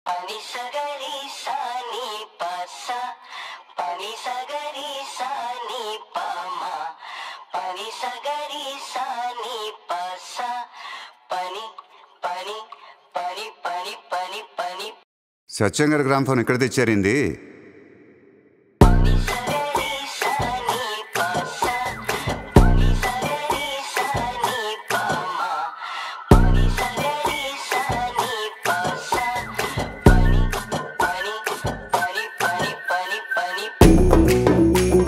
పని సగరి సాని పస పని సగరి సాని పమ పని సగరి సాని పస పని పని పని పని పని పని సత్యం గారి గ్రామ్ఫోన్ ఎక్కడ తెచ్చారింది పని సగరి సాని పస పని సగరి సాని పమ పని సగరి సాని పస పని పని పని పని పని పని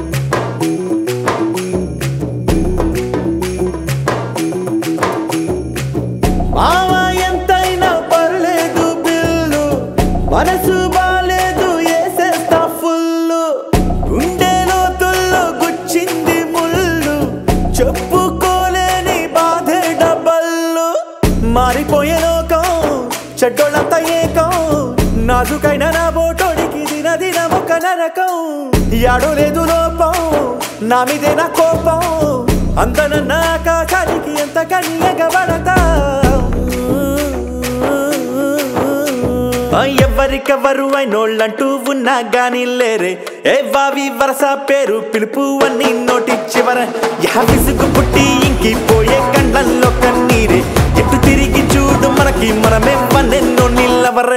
మావ ఎంతైనా పర్లేదు బిల్లు మనసు బాలేదు వేసేస్తా ఫుల్లు గుండె లోతుల్లో గుచ్చింది ముళ్ళు చెప్పుకోలేని బాధే డబ్బల్లు మారిపోయే లోకం చెడ్డోళ్ళంతా ఏకం నాజుకైన నా బోటోడికి దిన దిన ఒక నరకం యాడో లేదు లోపం నా మీదే నా కోపం అందనన్న ఆకాశానికి ఎంత కని ఎగబడతా ఎవరికెవరు అయినోళ్ళంటూ ఉన్నా గాని లేరే ఏ వావి వరస పేరు పిలుపు అని నోటి చివర యహ విసుగు పుట్టి ఇంకిపోయే కండ్లల్లో కన్నీరే ఎటు తిరిగి చూడు మనకి మనమే వన్నెన్నో నిల్లవర